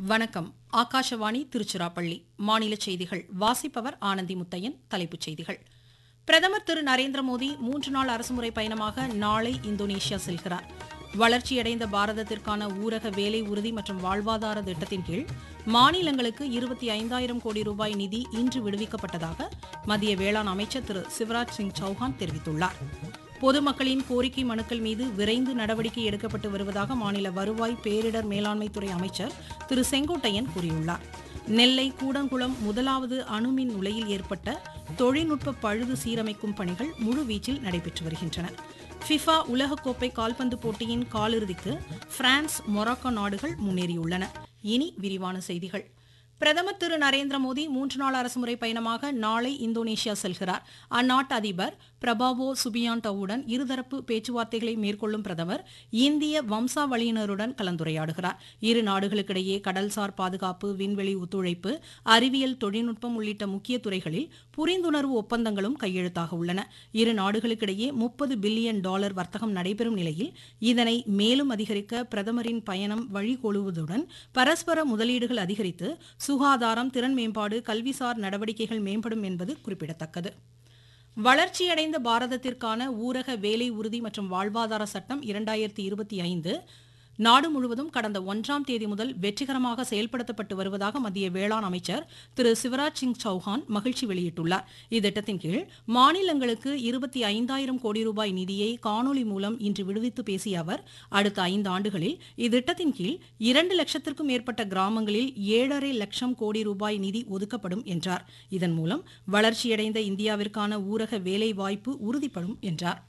வணக்கம் ஆகாஷவாணி திருச்சிராப்பள்ளி மாநில செய்திகள் வாசிப்பவர் ஆனந்தி முத்தையன் தலைப்புச் செய்திகள் பிரதமர் திரு நரேந்திர மோடி மூன்று நாள் அரசுமுறை பயணமாக நாளை இந்தோனேஷியா செல்கிறார் வளர்ச்சியடைந்த பாரதத்திற்கான ஊரக வேலை உறுதி மற்றும் வாழ்வாதார திட்டத்தின் கீழ் மாநிலங்களுக்கு இருபத்தி ஐந்தாயிரம் கோடி ரூபாய் நிதி இன்று விடுவிக்கப்பட்டதாக மத்திய வேளாண் அமைச்சர் திரு சிவராஜ் சிங் சௌஹான் தெரிவித்துள்ளார் பொதுமக்களின் கோரிக்கை மனுக்கள் மீது விரைந்து நடவடிக்கை எடுக்கப்பட்டு வருவதாக மாநில வருவாய் பேரிடர் மேலாண்மைத்துறை அமைச்சர் திரு செங்கோட்டையன் கூறியுள்ளார் நெல்லை கூடங்குளம் முதலாவது அணுமின் உலையில் ஏற்பட்ட தொழில்நுட்ப பழுது சீரமைக்கும் பணிகள் முழுவீச்சில் நடைபெற்று வருகின்றன ஃபிஃபா உலகக்கோப்பை கால்பந்து போட்டியின் காலிறுதிக்கு பிரான்ஸ் மொராக்கோ நாடுகள் முன்னேறியுள்ளன இனி விரிவான செய்திகள் பிரதமர் திரு நரேந்திர மோடி மூன்று நாள் அரசுமுறை பயணமாக நாளை இந்தோனேஷியா செல்கிறார் அந்நாட்டு அதிபர் பிரபாவோ சுபியாண்டோவுடன் இருதரப்பு பேச்சுவார்த்தைகளை மேற்கொள்ளும் பிரதமர் இந்திய வம்சாவளியினருடன் கலந்துரையாடுகிறார் இரு நாடுகளுக்கிடையே கடல்சார் பாதுகாப்பு விண்வெளி ஒத்துழைப்பு அறிவியல் தொழில்நுட்பம் உள்ளிட்ட முக்கிய துறைகளில் புரிந்துணர்வு ஒப்பந்தங்களும் கையெழுத்தாக உள்ளன இரு நாடுகளுக்கிடையே முப்பது பில்லியன் டாலர் வர்த்தகம் நடைபெறும் நிலையில் இதனை மேலும் அதிகரிக்க பிரதமரின் பயணம் வழிகோலுவதுடன் பரஸ்பர முதலீடுகள் அதிகரித்து சுகாதாரம் திறன் மேம்பாடு கல்விசார் நடவடிக்கைகள் மேம்படும் என்பது குறிப்பிடத்தக்கது வளர்ச்சியடைந்த பாரதத்திற்கான ஊரக வேலை உறுதி மற்றும் வாழ்வாதார சட்டம் இரண்டாயிரத்தி இருபத்தி ஐந்து நாடு முழுவதும் கடந்த ஒன்றாம் தேதி முதல் வெற்றிகரமாக செயல்படுத்தப்பட்டு வருவதாக மத்திய வேளாண் அமைச்சர் திரு சிவராஜ் சிங் சௌஹான் மகிழ்ச்சி வெளியிட்டுள்ளார் இத்திட்டத்தின் கீழ் மாநிலங்களுக்கு இருபத்தி ஐந்தாயிரம் கோடி ரூபாய் நிதியை காணொலி மூலம் இன்று விடுவித்து பேசிய அவர் அடுத்த ஐந்து ஆண்டுகளில் இத்திட்டத்தின் கீழ் இரண்டு லட்சத்திற்கும் மேற்பட்ட கிராமங்களில் ஏழரை லட்சம் கோடி ரூபாய் நிதி ஒதுக்கப்படும் என்றார் இதன் மூலம் வளர்ச்சியடைந்த இந்தியாவிற்கான ஊரக வேலைவாய்ப்பு உறுதிப்படும் என்றார்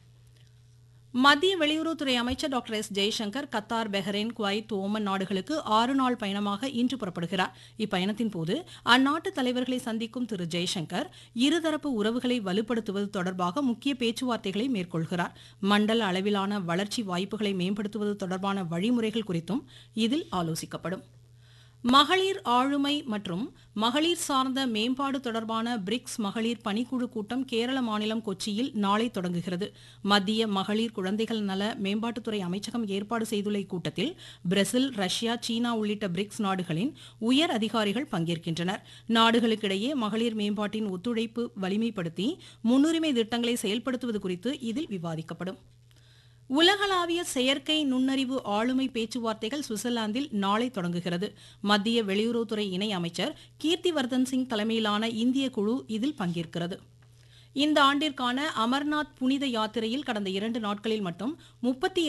மத்திய வெளியுறவுத்துறை அமைச்சர் doctor S Jaishankar Qatar Bahrain Kuwait Oman நாடுகளுக்கு ஆறு நாள் பயணமாக இன்று புறப்படுகிறார் இப்பயணத்தின் போது அந்நாட்டு தலைவர்களை சந்திக்கும் திரு ஜெய்சங்கர் இருதரப்பு உறவுகளை வலுப்படுத்துவது தொடர்பாக முக்கிய பேச்சுவார்த்தைகளை மேற்கொள்கிறார் மண்டல அளவிலான வளர்ச்சி வாய்ப்புகளை மேம்படுத்துவது தொடர்பான வழிமுறைகள் குறித்தும் இதில் ஆலோசிக்கப்படும் மகளிர் ஆளுமை மற்றும் மகளிர் சார்ந்த மேம்பாடு தொடர்பான பிரிக்ஸ் மகளிர் பணிக்குழு கூட்டம் கேரள மாநிலம் கொச்சியில் நாளை தொடங்குகிறது மத்திய மகளிர் குழந்தைகள் நல மேம்பாட்டுத்துறை அமைச்சகம் ஏற்பாடு செய்துள்ள இக்கூட்டத்தில் பிரேசில் ரஷ்யா சீனா உள்ளிட்ட பிரிக்ஸ் நாடுகளின் உயர் அதிகாரிகள் பங்கேற்கின்றனர் நாடுகளுக்கிடையே மகளிர் மேம்பாட்டின் ஒத்துழைப்பு வலிமைப்படுத்தி முன்னுரிமை திட்டங்களை செயல்படுத்துவது குறித்து இதில் விவாதிக்கப்படும் உலகளாவிய செயற்கை நுண்ணறிவு ஆளுமை பேச்சுவார்த்தைகள் சுவிட்சர்லாந்தில் நாளை தொடங்குகிறது மத்திய வெளியுறவுத்துறை இணை அமைச்சர் கீர்த்திவர்தன் சிங் தலைமையிலான இந்திய குழு இதில் பங்கேற்கிறது இந்த ஆண்டிற்கான அமர்நாத் புனித யாத்திரையில் கடந்த இரண்டு நாட்களில் மட்டும் முப்பத்தி